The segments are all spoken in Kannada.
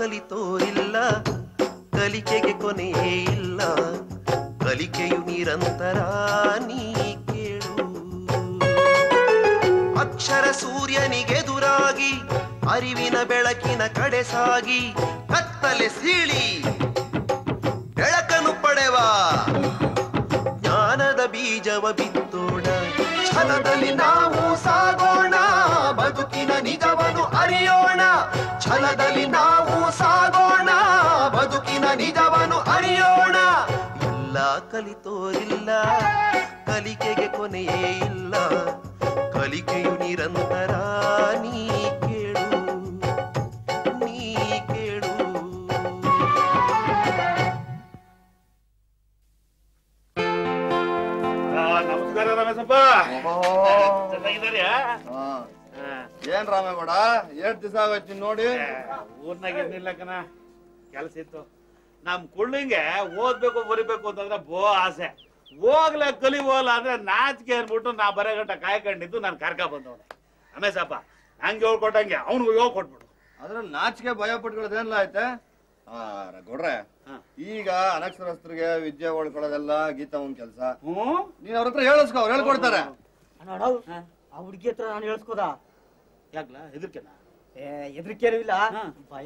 ಕಲಿತೋರಿಲ್ಲ ಕಲಿಕೆಗೆ ಕೊನೆಯೇ ಇಲ್ಲ ಕಲಿಕೆಯು ನಿರಂತರ ನೀ ಕೇಳು ಅಕ್ಷರ ಸೂರ್ಯನಿಗೆದುರಾಗಿ ಅರಿವಿನ ಬೆಳಕಿನ ಕಡೆ ಸಾಗಿ ಕತ್ತಲೆ ಸೀಳಿ ಬೆಳಕನ್ನು ಪಡೆವ ಜ್ಞಾನದ ಬೀಜವ ಬಿತ್ತೋಣ ಛಲದಲ್ಲಿ ನಾವು ಸಾಗೋಣ ಬದುಕಿನ ನಿಜವನ್ನು ಅರಿಯೋಣ ಛಲದಲ್ಲಿ ನಾವು ಸಾಗೋಣ ಬದುಕಿನ ನಿಜವನ್ನು ಅರಿಯೋಣ ಎಲ್ಲ ಕಲಿತೋರಿಲ್ಲ ಕಲಿಕೆಗೆ ಕೊನೆಯೇ ಇಲ್ಲ ಕಲಿಕೆಯು ನಿರಂತರ ನೀ ಕೇಳು ನೀ ಕೇಳು ನಮಸ್ಕಾರ ರಮೇಶಪ್ಪ ಚೆನ್ನಾಗಿದ್ದೀರಾ ಏನ್ ರಾಮೇಗೌಡ ಎರಡ್ ದಿವಸ ಆಗೋಯ್ತು ನೋಡಿ ಊರ್ನಾಗ ಇರ್ಲಿಲ್ಲ ಕಣ ಕೆಲ್ಸ ಇತ್ತು ನಮ್ ಕುಳ್ಳಿಂಗೆ ಓದ್ಬೇಕು ಬರಿಬೇಕು ಅಂತಂದ್ರೆ ಬೋ ಆಸೆ ಹೋಗ್ಲೇ ಕಲಿಬೋಲ್ಲ ಅಂದ್ರೆ ನಾಚಿಕೆ ಅನ್ಬಿಟ್ಟು ನಾ ಬರೋ ಗಂಟ ಕಾಯ್ಕೊಂಡಿದ್ದು ನಾನು ಕರ್ಕ ಬಂದವನೆ ರಮೇಶಪ್ಪ ನಂಗೆ ಹೇಳ್ಕೊಟ್ಟಂಗೆ ಅವ್ನಿಗೆ ಹೇಳ್ಕೊಟ್ಬಿಡು ಅದ್ರಲ್ಲಿ ನಾಚಿಕೆ ಭಯ ಪಟ್ಕೊಳ್ಳೋದೇನಿಲ್ಲ ಐತೆ ಆ, ಗೌಡ್ರೆ ಈಗ ಅನಕ್ಷರಸ್ಥರಿಗೆ ವಿದ್ಯೆ ಉಳ್ಕೊಳ್ಳೋದೆಲ್ಲ ಗೀತಾ ಒಂದ್ ಕೆಲ್ಸ ನೀನ್ ಅವ್ರ ಹತ್ರ ಹೇಳಿಸ್ಕೊ ಅವ್ರು ಹೇಳ್ಕೊಡ್ತಾರೆ ಆ ಹುಡುಗಿ ಹತ್ರ ನಾನು ಹೇಳ್ಸ್ಕೋದ ಯಾಕ್ಲ ಹೆದರ್ಕೆನ ಏ ಹೆದರಿಕೆನೂ ಇಲ್ಲ ಭಯ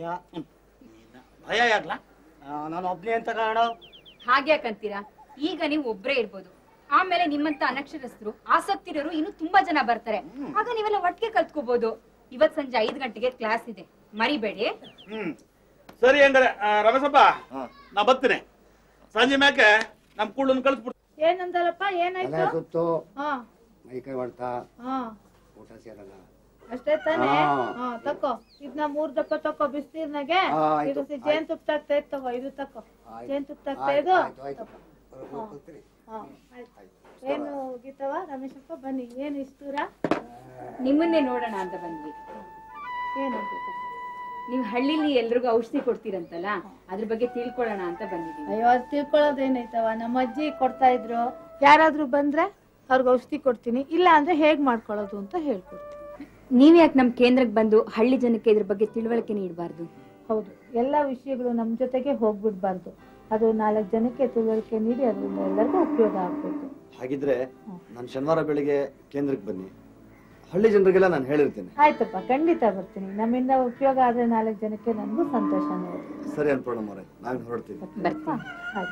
ಭಯ ಯಾಕ್ಲ ನಾನು ಒಬ್ನೇ ಅಂತ ಕಾರಣ ಹಾಗೆ ಯಾಕಂತೀರಾ ಈಗ ನೀವು ಒಬ್ರೇ ಇರ್ಬೋದು ಆಮೇಲೆ ನಿಮ್ಮಂತ ಅನಕ್ಷರಸ್ಥರು ಆಸಕ್ತಿ ಇರೋರು ಇನ್ನು ತುಂಬಾ ಜನ ಬರ್ತಾರೆ ಆಗ ನೀವೆಲ್ಲ ಒಟ್ಟಿಗೆ ಕಲ್ತ್ಕೋಬಹುದು ಇವತ್ ಸಂಜೆ ಐದ್ ಗಂಟೆಗೆ ಕ್ಲಾಸ್ ಇದೆ ಮರಿಬೇಡಿ ಹ್ಮ್ ಸರಿ ಹಂಗಾರೆ ಆ, ರಮೇಶಪ್ಪ ನಾ ಬರ್ತೀನಿ ಸಂಜೆ ಮ್ಯಾಕೆ ನಮ್ ಕುಳ್ಳನ್ ಕಳಿಸ್ಬಿಡ್ತೀನಿ ಏನಂದಲ್ಲಪ್ಪ ಏನಾಯ್ತು ಸುತ್ತು ಹಾ ಮೈ ಕೈ ಹೊಡ್ತಾ ಹಾ ಊಟ ಸೇರಲ್ಲ ಅಷ್ಟೇ ತಾನೇ ಹಾ. ಹಾ ತಕೋ ಇದನ್ನ ಮೂರ್ ದಪ್ಪ ತಕೋ ಬಿಸ್ತೀರ್ನಾಗೆ ಹಾ, ಆಯ್ತು, ಇದು ಜೇನುತುಪ್ಪ ತಾಗ್ತಾ ಇದ್ ತಗೋ ಇದು ತಕೋ ಜೇನುತುಪ್ಪ ತಾಗ್ತಾ ಇದು ಆಯ್ತು, ಆಯ್ತು. ಹಾ. ಹಾ, ಆಯ್ತು. ಏನು ಗೀತವ ರಮೇಶಪ್ಪ ಬನ್ನಿ ಏನು ಇಷ್ಟು ದೂರ ನಿಮ್ಮನ್ನೇ ನೋಡೋಣ ಅಂತ ಬಂದ್ವಿ ಏನಂತ ನೀವು ಹಳ್ಳಿಲಿ ಎಲ್ರಿಗೂ ಔಷಧಿ ಕೊಡ್ತೀರಂತಲ್ಲ ಅದ್ರ ಬಗ್ಗೆ ತಿಳ್ಕೊಳ್ಳೋಣ ಅಂತ ಬಂದಿದ್ದೀವಿ ಅಯ್ಯೋ ಅದು ತಿಳ್ಕೊಳ್ಳೋದೇನೈತವ ನಮ್ಮ ಅಜ್ಜಿ ಕೊಡ್ತಾ ಇದ್ರು ಯಾರಾದ್ರೂ ಬಂದ್ರೆ ಅವ್ರಿಗೆ ಔಷಧಿ ಕೊಡ್ತೀನಿ ಇಲ್ಲ ಅಂದ್ರೆ ಹೇಗ್ ಮಾಡ್ಕೊಳ್ಳೋದು ಅಂತ ಹೇಳ್ಕೊಡ್ತೀನಿ ನೀವ್ ಯಾಕೆ ನಮ್ ಕೇಂದ್ರಕ್ಕೆ ಬಂದು ಹಳ್ಳಿ ಜನಕ್ಕೆ ಇದ್ರ ಬಗ್ಗೆ ತಿಳುವಳಿಕೆ ನೀಡಬಾರ್ದು ಹೌದು ಎಲ್ಲ ವಿಷಯಗಳು ನಮ್ಮ ಜೊತೆಗೆ ಹೋಗ್ಬಿಡ್ಬಾರ್ದು ಅದು ನಾಲ್ಕು ಜನಕ್ಕೆ ತಿಳುವಳಿಕೆ ನೀಡಿ ಅದರಿಂದ ಎಲ್ಲರಿಗೂ ಉಪಯೋಗ ಆಗ್ಬೇಕು ಹಾಗಿದ್ರೆ ನಾನು ಶನಿವಾರ ಬೆಳಿಗ್ಗೆ ಕೇಂದ್ರಕ್ಕೆ ಬನ್ನಿ ಹಳ್ಳಿ ಜನರಿಗೆಲ್ಲ ನಾನು ಹೇಳಿರ್ತೀನಿ ಆಯ್ತಪ್ಪ ಖಂಡಿತ ಬರ್ತೀನಿ ನಮ್ಮಿಂದ ಉಪಯೋಗ ಆದ್ರೆ ನಾಲ್ಕು ಜನಕ್ಕೆ ನನಗೂ ಸಂತೋಷನೇ ಇದೆ. ಸರಿ ಅನ್ಪೂರ್ಣಮ್ಮ ಅವರೇ ನಾನು ಹೊರಡ್ತೀನಿ ಹಾ, ಆಯ್ತು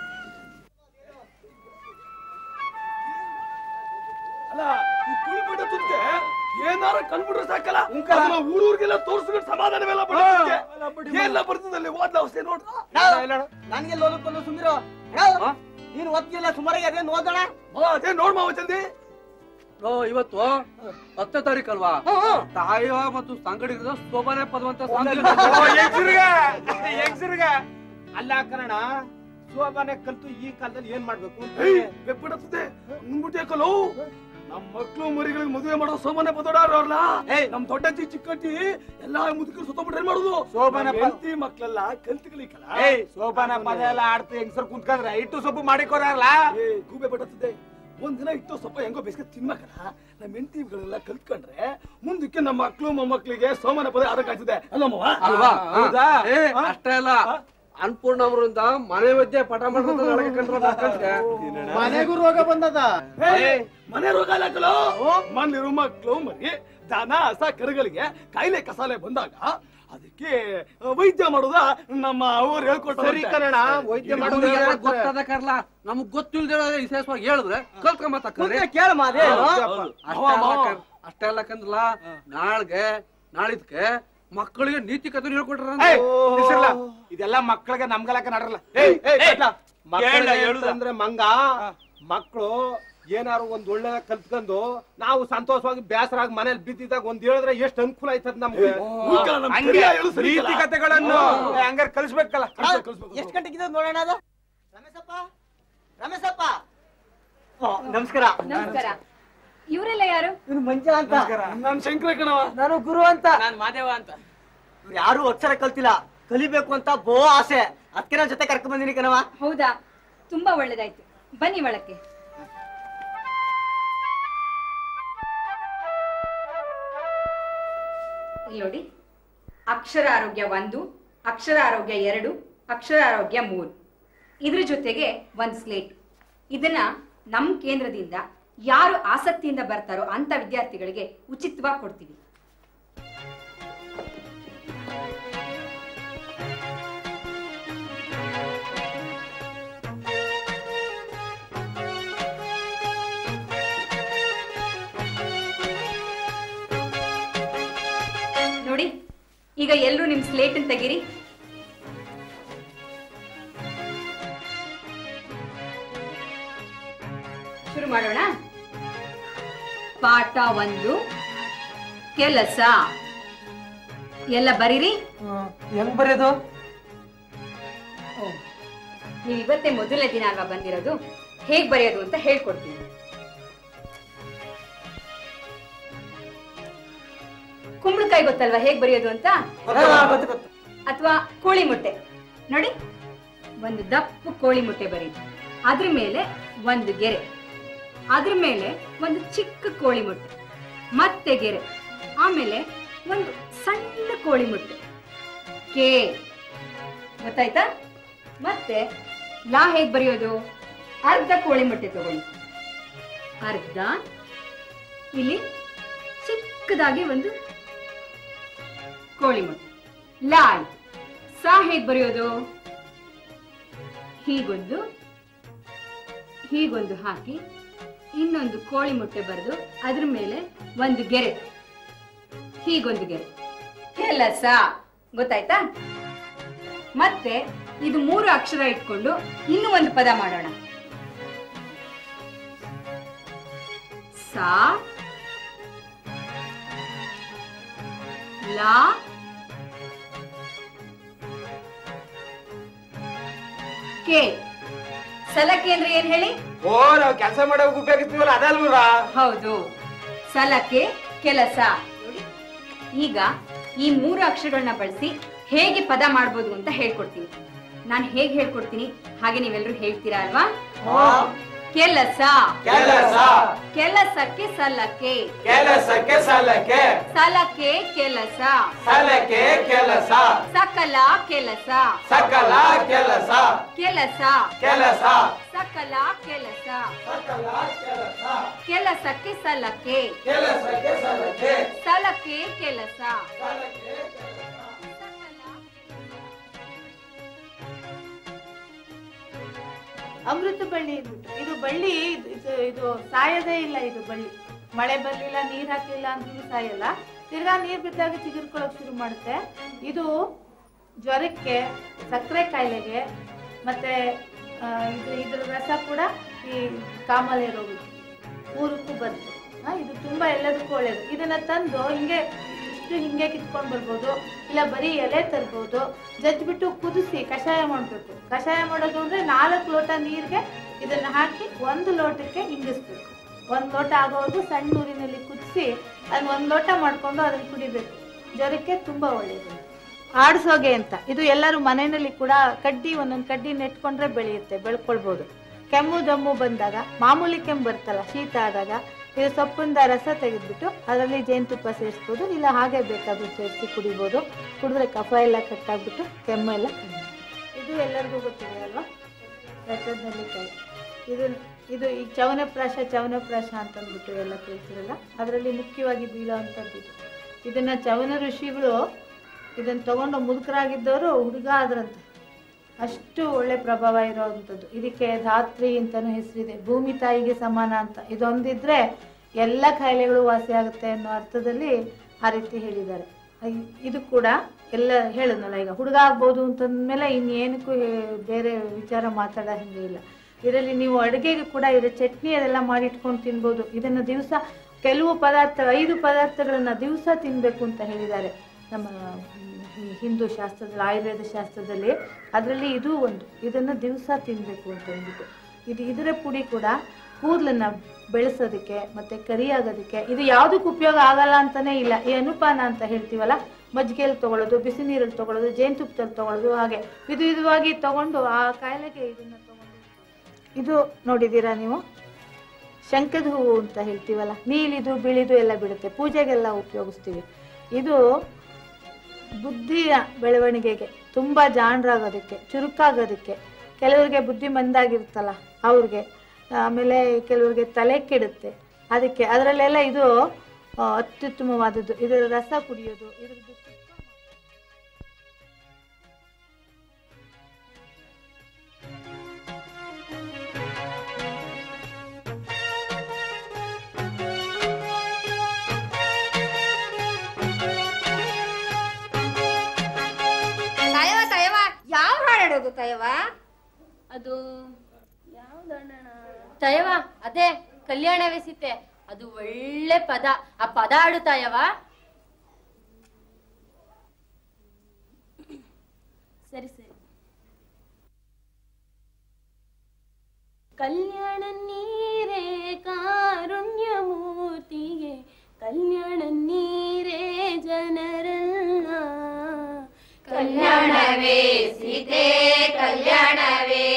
ಅಲ್ಲ ಈ ಕುಳಿಬಿಟ್ಟ ತುದ್ಕೆ ಏನಾರ ಕಂಡ್ಬಿಟ್ರೆ ಸಾಕಲ್ಲ ಅದನ್ನ ಊರೂರ್ಗೆಲ್ಲ ತೋರ್ಸ್ಬಿಟ್ಟು ಸಮಾಧಾನವೆಲ್ಲ ಬರ್ತದೆ ಎಲ್ಲ ಬರ್ತದಲ್ಲಿ ಓದ್ಲ ಅವಸ್ಥೆ ನೋಡ್ದ ನನಗೆ ಲೋಲು ಕೊಲ್ಲು ಸುಂದಿರೋ ನೀನು ಓದ್ತಿಲ್ಲ ಸುಮಾರಿಗೆ ಅದೇ ಓದೋಣ ಅದೇ ನೋಡ್ ಮಾವ ಜಲ್ದಿ ಓ ಇವತ್ತು ಹತ್ತನೇ ತಾರೀಕು ಅಲ್ವಾ ತಾಯ ಮತ್ತು ಸಂಗಡಿಗರ ಶೋಭಾನೆ ಪದವಂತ ಅಲ್ಲ ಕನ್ನಡ ಶೋಭಾನೆ ಕಲ್ತು ಈ ಕಾಲದಲ್ಲಿ ಏನ್ ಮಾಡ್ಬೇಕು ಬೆಪ್ಪಿಡತ್ತದೆ ಮುಂದ್ಬಿಟ್ಟೇಕಲ್ಲೋ ನಮ್ ಮಕ್ಳು ಮರಿಗಳಿಗೆ ಮದುವೆ ಮಾಡೋ ಸೋಮನೆ ಬದೋಡಾರಲ್ಲ ನಮ್ ದೊಡ್ಡಜ್ಜಿ ಚಿಕ್ಕಜ್ಜಿ ಎಲ್ಲಾ ಮುದುಕರು ಸುತ್ತಬಿಟ್ರೆ ಏನ್ ಮಾಡುದು ಶೋಭಾನ ಪ- ಹೆಂಡತಿ ಮಕ್ಳೆಲ್ಲ ಕಲ್ತ್ಕಲಿಕ್ಕಲ್ಲ ಏಯ್ ಶೋಭಾನ ಪದ ಎಲ್ಲ ಆಡ್ತು ಹೆಂಗಸರು ಕುಂತ್ಕೊಂಡ್ರೆ ಇಟ್ಟು ಸೊಪ್ಪು ಮಾಡಿಕೊಡಲ್ಲ ಏ ಗೂಬೆ ಬಡತ್ತದೆ ಒಂದ್ ದಿನ ಇಟ್ಟು ಸ್ವಲ್ಪ ಹೆಂಗೋ ಬೇಸ್ಗೆ ತಿನ್ಬೇಕಲ್ಲ ನಮ್ಮ ಹೆಂಡತಿಗಳೆಲ್ಲ ಕಲ್ತ್ಕೊಂಡ್ರೆ ಮುಂದಕ್ಕೆ ನಮ್ಮ ಮಕ್ಳು ಮೊಮ್ಮಕ್ಳಿಗೆ ಸೋಮನ ಪದ ಆಡಕ್ಕಾಗ್ತದೆ ಅಲ್ಲಮ್ಮವ್ವ ಅಲ್ವಾ ಹೌದಾ ಏ ಅಷ್ಟೇ ಅಲ್ಲ ಅನ್ಪೂರ್ಣ ಅವರಿಂದ ಮನೆ ಮಧ್ಯೆ ಪಟ ಮಾಡ್ಕೊಂಡ್ರೆ ಮನೆಗೂ ರೋಗ ಬಂದದ ಏ, ಮನೆ ರೋಗ ಅಲ್ಲಕಲೋ ಮನೇಲಿರೋ ಮಕ್ಳು ಮರಿ ದನ ಹಸ ಕರುಗಳಿಗೆ ಕಾಯಿಲೆ ಕಸಾಲೆ ಬಂದಾಗ ಅದಕ್ಕೆ ವೈದ್ಯ ಮಾಡೋದ ನಮ್ಮ ಅವ್ರು ಹೇಳ್ಕೊಡ್ತಾರೆ ಸರಿ ಕನ್ನಡ, ವೈದ್ಯ ಮಾಡೋದು ಯಾರು ಗೊತ್ತಾದ ಕರ್ಲ ನಮಗ್ ಗೊತ್ತಿಲ್ದಿರೋ ವಿಶೇಷವಾಗಿ ಹೇಳಿದ್ರೆ ಕಲ್ತ್ಕೊಂಬತ್ತಕ್ಕ ಮುಂದೆ ಕೇಳಮ್ಮ ಅದೇನು? ಅಷ್ಟೇ ಅಲ್ಲ ಕಂದ್ರಲ್ಲ ನಾಳ್ಗೆ ನಾಳಿದ್ಕೆ ಮಕ್ಕಳಿಗೆ ನೀತಿ ಕಥೆ ಹೇಳ್ಕೊಟ್ರ ಏಯ್, ನಿಲ್ಸಿರ್ಲ. ಇದೆಲ್ಲ ಮಕ್ಕಳಿಗೆ ನಮ್ಗಲಕ ನಡ್ರಲ್ಲ ಏಯ್, ಏಯ್, ಕಟ್ಲ. ಮಕ್ಕಳಿಗೆ ಅಂತಂದ್ರೆ ಮಂಗ ಮಕ್ಕಳು ಏನಾರು ಒಂದ್ ಒಳ್ಳೆ ಕಲ್ತ್ಕೊಂಡು ನಾವು ಸಂತೋಷವಾಗಿ ಬೇಸರಾಗಿ ಮನೇಲಿ ಬಿದ್ದಿದ್ದಾಗ ಒಂದ್ ಹೇಳಿದ್ರೆ ಎಷ್ಟು ಅನುಕೂಲ ಆಯ್ತದ ನಮ್ಗೆ ಈಗ ನಮ್ ಹಂಗೆ ಕರಿಯ ಹೇಳು ಸರಿ ಇಲ್ಲ. ನೀತಿ ಕಥೆಗಳನ್ನು ಹಂಗಾರೆ ಕಲಿಸ್ಬೇಕಲ್ಲ ಎಷ್ಟು ಗಂಟೆಗಿದೆ ನೋಡೋಣ ಅದು ರಮೇಶಪ್ಪ ರಮೇಶಪ್ಪ ನಮಸ್ಕಾರ ನಮಸ್ಕಾರ ಇವರೆಲ್ಲ ಯಾರು ಇವ್ನು ಮಂಜ ಅಂತ ನಾನ್ ಶಂಕರ ಕಣವ ನಾನು ಗುರು ಅಂತ ನಾನ್ ಮಾದೇವ ಅಂತ ಇವ್ರು ಯಾರು ಅಕ್ಷರ ಕಲ್ತಿಲ್ಲ ಕಲಿಬೇಕು ಅಂತ ಬೋ ಆಸೆ ಅದಕ್ಕೆ ನನ್ನ ಜೊತೆ ಕರ್ಕೊಂಡ್ ಬಂದಿನಿ ಕಣವ ಹೌದಾ ತುಂಬಾ ಒಳ್ಳೇದಾಯ್ತು ಬನ್ನಿ ಒಳಕ್ಕೆ ಇಲ್ಲಿ ನೋಡಿ ಅಕ್ಷರ ಆರೋಗ್ಯ ಒಂದು ಅಕ್ಷರ ಆರೋಗ್ಯ ಎರಡು ಅಕ್ಷರ ಆರೋಗ್ಯ ಮೂರು ಇದ್ರ ಜೊತೆಗೆ ಒಂದು ಸ್ಲೇಟ್ ಇದನ್ನ ನಮ್ಮ ಕೇಂದ್ರದಿಂದ ಯಾರು ಆಸಕ್ತಿಯಿಂದ ಬರ್ತಾರೋ ಅಂತ ವಿದ್ಯಾರ್ಥಿಗಳಿಗೆ ಉಚಿತವಾಗಿ ಕೊಡ್ತೀವಿ ನೋಡಿ ಈಗ ಎಲ್ಲರೂ ನಿಮ್ ಸ್ಲೇಟ್ ತೆಗೀರಿ ಶುರು ಮಾಡೋಣ ಪಾಠ ಒಂದು ಕೆಲಸ ಎಲ್ಲ ಬರೀರಿ ಹೆಂಗ್ ಬರೆಯೋದು ನೀವು ಇವತ್ತೇ ಮೊದಲನೇ ದಿನ ಅಲ್ವಾ ಬಂದಿರೋದು ಹೇಗ್ ಬರೆಯೋದು ಅಂತ ಹೇಳ್ಕೊಡ್ತೀನಿ ಕುಂಬಳಕಾಯಿ ಗೊತ್ತಲ್ವಾ ಹೇಗ್ ಬರೆಯೋದು ಅಂತ ಅಥವಾ ಕೋಳಿ ಮೊಟ್ಟೆ ನೋಡಿ ಒಂದು ದಪ್ಪು ಕೋಳಿ ಮೊಟ್ಟೆ ಬರೀರಿ ಅದ್ರ ಮೇಲೆ ಒಂದು ಗೆರೆ ಅದ್ರ ಮೇಲೆ ಒಂದು ಚಿಕ್ಕ ಕೋಳಿ ಮೊಟ್ಟೆ ಮತ್ತೆ ಗೆರೆ ಆಮೇಲೆ ಒಂದು ಸಣ್ಣ ಕೋಳಿ ಮೊಟ್ಟೆ ಕೆ ಗೊತ್ತಾಯ್ತಾ ಮತ್ತೆ ಲಾ ಹೇಗ್ ಬರೆಯೋದು ಅರ್ಧ ಕೋಳಿ ಮೊಟ್ಟೆ ತಗೊಳ್ಳಿ ಅರ್ಧ ಇಲ್ಲಿ ಚಿಕ್ಕದಾಗಿ ಒಂದು ಕೋಳಿ ಮೊಟ್ಟೆ ಲಾ ಆಯ್ತು ಸಾ ಹೇಗ್ ಬರೆಯೋದು ಹೀಗೊಂದು ಹೀಗೊಂದು ಹಾಕಿ ಇನ್ನೊಂದು ಕೋಳಿ ಮೊಟ್ಟೆ ಬರೆದು ಅದ್ರ ಮೇಲೆ ಒಂದು ಗೆರೆ ಹೀಗೊಂದು ಗೆರೆ ಕೆಲಸ ಗೊತ್ತಾಯ್ತಾ ಮತ್ತೆ ಇದು ಮೂರು ಅಕ್ಷರ ಇಟ್ಕೊಂಡು ಇನ್ನೂ ಒಂದು ಪದ ಮಾಡೋಣ ಸಾ ಲಾ ಕೆ ಸಲಕೆ ಅಂದ್ರೆ ಏನ್ ಹೇಳಿ ಓ ನಾವು ಕೆಲಸ ಮಾಡೋ ಉಪಯೋಗಿಸ್ತೀವಲ್ಲ ಅದಲ್ವರ ಹೌದು ಸಲಕೆ ಕೆಲಸ ನೋಡಿ, ಈಗ ಈ ಮೂರು ಅಕ್ಷರಗಳನ್ನ ಬಳಸಿ ಹೇಗೆ ಪದ ಮಾಡ್ಬೋದು ಅಂತ ಹೇಳ್ಕೊಡ್ತೀನಿ ನಾನು ಹೇಗೆ ಹೇಳ್ಕೊಡ್ತೀನಿ ಹಾಗೆ ನೀವೆಲ್ಲರೂ ಹೇಳ್ತೀರಾ ಅಲ್ವಾ ಕೆಲಸ ಕೆಲಸ. ಕೆಲಸಕ್ಕೆ ಸಲಕೆ ಕೆಲಸಕ್ಕೆ ಸಲಕೆ ಸಲಕೆ ಕೆಲಸ ಸಲಕೆ ಕೆಲಸ ಸಕಲ ಕೆಲಸ ಸಕಲ ಕೆಲಸ ಕೆಲಸ ಕೆಲಸ ಸಕಲ ಕೆಲಸ ಸಕಲ ಕೆಲಸ ಕೆಲಸಕ್ಕೆ ಸಲಕೆ ಕೆಲಸಕ್ಕೆ ಸಲಕೆ ಸಲಕೆ ಕೆಲಸ ಸಲಕೆ ಅಮೃತ ಬಳ್ಳಿ ಅಂದ್ಬಿಟ್ಟು ಇದು ಬಳ್ಳಿ ಇದು- ಇದು ಇದು ಸಾಯದೇ ಇಲ್ಲ ಇದು ಬಳ್ಳಿ ಮಳೆ ಬರ್ಲಿಲ್ಲ ನೀರ್ ಹಾಕ್ಲಿಲ್ಲ ಅಂದ್ರೂ ಸಾಯಲ್ಲ ತಿರ್ಗಾ ನೀರ್ ಬಿದ್ದಾಗ ಚಿಗುರ್ಕೊಳಕ್ ಶುರು ಮಾಡುತ್ತೆ ಇದು ಜ್ವರಕ್ಕೆ ಸಕ್ಕರೆ ಕಾಯಿಲೆಗೆ ಮತ್ತೆ ಆ, ಇದು ಇದ್ರ ರಸ ಕೂಡ ಈ ಕಾಮಾಲೆ ರೋಗಕ್ಕೆ ಮೂರಕ್ಕೂ ಬರುತ್ತೆ ಆ, ಇದು ತುಂಬಾ ಎಲ್ಲದಕ್ಕೂ ಒಳ್ಳೇದು ಇದನ್ನ ತಂದು ಹಿಂಗೆ ಇಷ್ಟು ಹಿಂಗೆ ಕಿತ್ಕೊಂಡು ಬರ್ಬೋದು ಇಲ್ಲ ಬರೀ ಎಲೆ ತರ್ಬೋದು ಜಜ್ಬಿಟ್ಟು ಕುದಿಸಿ ಕಷಾಯ ಮಾಡಬೇಕು ಕಷಾಯ ಮಾಡೋದು ಅಂದ್ರೆ ನಾಲ್ಕು ಲೋಟ ನೀರಿಗೆ ಇದನ್ನ ಹಾಕಿ ಒಂದು ಲೋಟಕ್ಕೆ ಹಿಂಗಿಸ್ಬೇಕು ಒಂದು ಲೋಟ ಆಗೋವರೆಗೂ ಸಣ್ಣ ಊರಿನಲ್ಲಿ ಕುದಿಸಿ ಅದನ್ನ ಒಂದು ಲೋಟ ಮಾಡ್ಕೊಂಡು ಅದನ್ನ ಕುಡಿಬೇಕು ಜ್ವರಕ್ಕೆ ತುಂಬಾ ಒಳ್ಳೆಯದು ಆಡ್ಸೋಗೆ ಅಂತ ಇದು ಎಲ್ಲರೂ ಮನೆಯಲ್ಲಿ ಕೂಡ ಕಡ್ಡಿ ಒಂದೊಂದು ಕಡ್ಡಿ ನೆಟ್ಕೊಂಡ್ರೆ ಬೆಳೆಯುತ್ತೆ ಬೆಳ್ಕೊಳ್ಬೋದು ಕೆಮ್ಮು ದಮ್ಮು ಬಂದಾಗ ಮಾಮೂಲಿ ಕೆಮ್ಮು ಬರ್ತಲ್ಲ ಶೀತ ಆದಾಗ ಇದು ಸೊಪ್ಪಿಂದ ರಸ ತೆಗೆದ್ಬಿಟ್ಟು ಅದರಲ್ಲಿ ಜೇನುತುಪ್ಪ ಸೇರಿಸ್ಬೋದು ಇಲ್ಲ ಹಾಗೆ ಬೇಕಾದ್ರೂ ಸೇರಿಸಿ ಕುಡಿಬೋದು ಕುಡಿದ್ರೆ ಕಫ ಎಲ್ಲ ಕಟ್ಟಾಗ್ಬಿಟ್ಟು ಕೆಮ್ಮು ಎಲ್ಲ ಕಡಿಮೆ ಇದು ಎಲ್ಲರಿಗೂ ಗೊತ್ತಿದೆ ಅಲ್ವಾ ರಥದ ನೆಲ್ಲಿಕಾಯಿ ಇದು ಇದು ಈ ಚವನಪ್ರಾಶ ಚವನಪ್ರಾಶ ಅಂತ ಅಂದ್ಬಿಟ್ಟು ಎಲ್ಲ ಕೇಳ್ತಿರಲ್ಲ ಅದರಲ್ಲಿ ಮುಖ್ಯವಾಗಿ ಬೀಳೋವಂಥದ್ದು ಇದು ಇದನ್ನ ಚವನ ಋಷಿಗಳು ಇದನ್ನ ತಗೊಂಡು ಮುದುಕರಾಗಿದ್ದವರು ಹುಡುಗ ಆದ್ರಂತೆ ಅಷ್ಟು ಒಳ್ಳೆ ಪ್ರಭಾವ ಇರೋವಂಥದ್ದು ಇದಕ್ಕೆ ಧಾತ್ರಿ ಅಂತಾನು ಹೆಸರಿದೆ ಭೂಮಿ ತಾಯಿಗೆ ಸಮಾನ ಅಂತ ಇದೊಂದಿದ್ರೆ ಎಲ್ಲ ಕಾಯಿಲೆಗಳು ವಾಸಿ ಆಗುತ್ತೆ ಅನ್ನೋ ಅರ್ಥದಲ್ಲಿ ಆ ರೀತಿ ಹೇಳಿದ್ದಾರೆ ಐ- ಇದು ಕೂಡ ಎಲ್ಲ ಹೇಳಿದ್ನಲ್ಲ ಈಗ ಹುಡುಗ ಆಗ್ಬೋದು ಅಂತಂದ್ಮೇಲೆ ಇನ್ನೇನಕ್ಕೂ ಹೇ- ಬೇರೆ ವಿಚಾರ ಮಾತಾಡೋ ಹಿಂಗೆ ಇಲ್ಲ ಇದರಲ್ಲಿ ನೀವು ಅಡುಗೆಗೆ ಕೂಡ ಇದರ ಚಟ್ನಿ ಅದೆಲ್ಲ ಮಾಡಿ ಇಟ್ಕೊಂಡು ತಿನ್ಬೋದು ಇದನ್ನ ದಿವಸ ಕೆಲವು ಪದಾರ್ಥ ಐದು ಪದಾರ್ಥಗಳನ್ನ ದಿವಸ ತಿನ್ಬೇಕು ಅಂತ ಹೇಳಿದ್ದಾರೆ ನಮ್ಮ ಈ ಹಿಂದೂ ಶಾಸ್ತ್ರದಲ್ಲಿ ಆಯುರ್ವೇದ ಶಾಸ್ತ್ರದಲ್ಲಿ ಅದರಲ್ಲಿ ಇದು ಒಂದು ಇದನ್ನ ದಿವಸ ತಿನ್ಬೇಕು ಅಂತ ಅಂದ್ಬಿಟ್ಟು ಇದು ಇದರ ಪುಡಿ ಕೂಡ ಕೂದಲನ್ನ ಬೆಳೆಸೋದಕ್ಕೆ ಮತ್ತೆ ಕರಿಯಾಗೋದಕ್ಕೆ ಇದು ಯಾವುದಕ್ಕೆ ಉಪಯೋಗ ಆಗಲ್ಲ ಅಂತಾನೆ ಇಲ್ಲ ಈ ಅನುಪಾನ ಅಂತ ಹೇಳ್ತೀವಲ್ಲ ಮಜ್ಜಿಗೆಯಲ್ಲಿ ತಗೊಳ್ಳೋದು ಬಿಸಿ ನೀರಲ್ಲಿ ತಗೊಳ್ಳೋದು ಜೇನುತುಪ್ಪದಲ್ಲಿ ತಗೊಳ್ಳೋದು ಹಾಗೆ ಇದು ಇದುವಾಗಿ ತಗೊಂಡು ಆ ಕಾಯಿಲೆಗೆ ಇದನ್ನ ತಗೊಂಡು ಇದು ನೋಡಿದ್ದೀರಾ ನೀವು ಶಂಖದ ಹೂವು ಅಂತ ಹೇಳ್ತೀವಲ್ಲ ನೀಲಿದು ಬಿಳಿದು ಎಲ್ಲ ಬೀಳುತ್ತೆ ಪೂಜೆಗೆಲ್ಲ ಉಪಯೋಗಿಸ್ತೀವಿ ಇದು ಬುದ್ಧಿಯ ಬೆಳವಣಿಗೆಗೆ ತುಂಬ ಜಾಣರಾಗೋದಕ್ಕೆ ಚುರುಕಾಗೋದಕ್ಕೆ ಕೆಲವರಿಗೆ ಬುದ್ಧಿ ಮಂದಾಗಿರುತ್ತಲ್ಲ ಅವ್ರಿಗೆ ಆಮೇಲೆ ಕೆಲವರಿಗೆ ತಲೆ ಕೆಡುತ್ತೆ ಅದಕ್ಕೆ ಅದರಲ್ಲೆಲ್ಲ ಇದು ಆ, ಅತ್ಯುತ್ತಮವಾದದ್ದು ಇದರ ರಸ ಕುಡಿಯೋದು ಇದ್ರದ್ದು ತಯವ ತಯವ ಯಾವ ಹಾಡಾಡೋದು ತಯವ ಅದು ತಯವ ಅದೇ ಕಲ್ಯಾಣವೇ ಸೀತೆ ಅದು ಒಳ್ಳೆ ಪದ ಆ ಪದ ಆಡು ತಾಯವ ಸರಿ ಸರಿ ಕಲ್ಯಾಣ ನೀರೇ ಕಾರುಣ್ಯ ಮೂರ್ತಿಗೆ ಕಲ್ಯಾಣ ನೀರೇ ಜನರಲ್ಲ ಕಲ್ಯಾಣವೇ ಸೀತೆ ಕಲ್ಯಾಣವೇ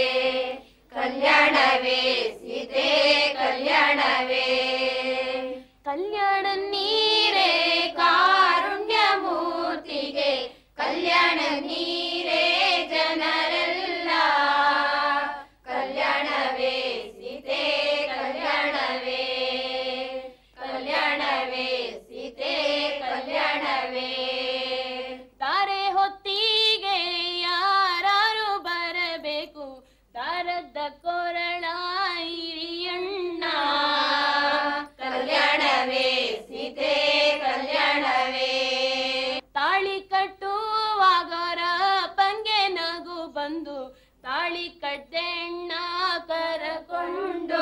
ಕಲ್ಯಾಣವೇ ಸೀತೆ ಕಲ್ಯಾಣವೇ ಕಲ್ಯಾಣ ನೀರೇ ಕಾರುಣ್ಯ ಮೂರ್ತಿಗೆ ಕಲ್ಯಾಣ ನೀರೇ ಜನರೆಲ್ಲ ಕಲ್ಯಾಣವೇ ಸೀತೆ ಕಲ್ಯಾಣವೇ ಕಲ್ಯಾಣವೇ ಸೀತೆ ಕಲ್ಯಾಣವೇ ತಾರೆ ಹೊತ್ತಿಗೆ ಯಾರು ಬರಬೇಕು ದಾರದ ಕೊರಳ ಹಿರಿಯಣ್ಣ ಕಲ್ಯಾಣವೇ ಸೀತೆ ಕಲ್ಯಾಣವೇ ತಾಳಿ ಕಟ್ಟುವಾಗರ ಪಂಗೆ ನಗು ಬಂದು ತಾಳಿ ಕಟ್ಟೆಣ್ಣ ಕರಕೊಂಡು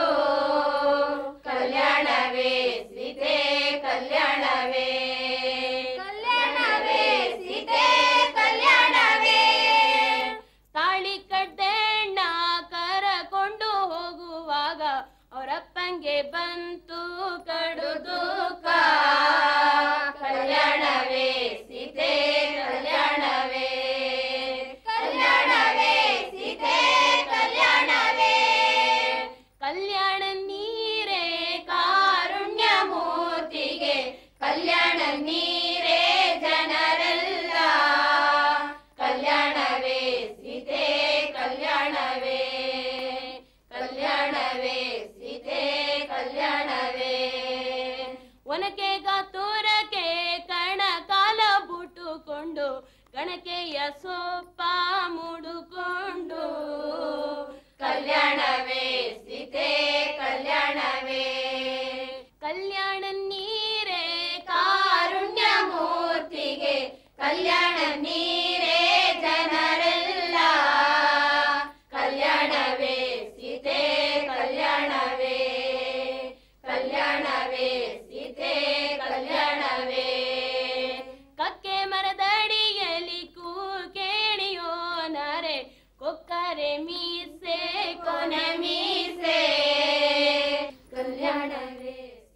ಕಲ್ಯಾಣವೇ ಸೀತೆ ಕಲ್ಯಾಣವೇ ಕಲ್ಯಾಣವೇ ಸೀತೆ ಕಲ್ಯಾಣವೇ ತಾಳಿ ಕಟ್ಟೆಣ್ಣ ಕರಕೊಂಡು ಹೋಗುವಾಗ ಅವರಪ್ಪಂಗೆ ಬಂತು ಕಡು ದುಃಖ ಕಲ್ಯಾಣವೇ ಸೀತೆ ಕಲ್ಯಾಣವೇ ಕಲ್ಯಾಣವೇ ಸೀತೆ ಕಲ್ಯಾಣವೇ ಕಲ್ಯಾಣ ನೀರೇ ಕಾರುಣ್ಯ ಮೂರ್ತಿಗೆ ಕಲ್ಯಾಣ ನೀರೇ ಜನರೆಲ್ಲ ಕಲ್ಯಾಣವೇ ಸೀತೆ ಕಲ್ಯಾಣವೇ ಕಲ್ಯಾಣವೇ ಸೀತೆ ಕಲ್ಯಾಣವೇ ಒನಕೆ ಗಾತುರಕ್ಕೆ ಕಣ ಕಾಲ ಬುಟ್ಟುಕೊಂಡು ಗಣಕೆಯ ಸೊಪ್ಪ ಮುಡುಕೊಂಡು ಕಲ್ಯಾಣವೇ ಸೀತೆ ಕಲ್ಯಾಣವೇ ಕಲ್ಯಾಣ ನೀರೇ ಕಾರುಣ್ಯ ಮೂರ್ತಿಗೆ ಕಲ್ಯಾಣ ನೀರೇ ಜನರೆಲ್ಲ ಕಲ್ಯಾಣವೇ ಸೀತೆ ಕಲ್ಯಾಣವೇ ಕಲ್ಯಾಣವೇ ಸೀತೆ ಕಲ್ಯಾಣವೇ ಕಕ್ಕೆ ಮರದಡಿಯಲ್ಲಿ ಕೂ ಕೇಣಿಯೋ ನರೆ ಕೊಕ್ಕರೆ ಮೀಸೆ ಕೊನೆ ಮೀಸೆ ಕಲ್ಯಾಣವೇ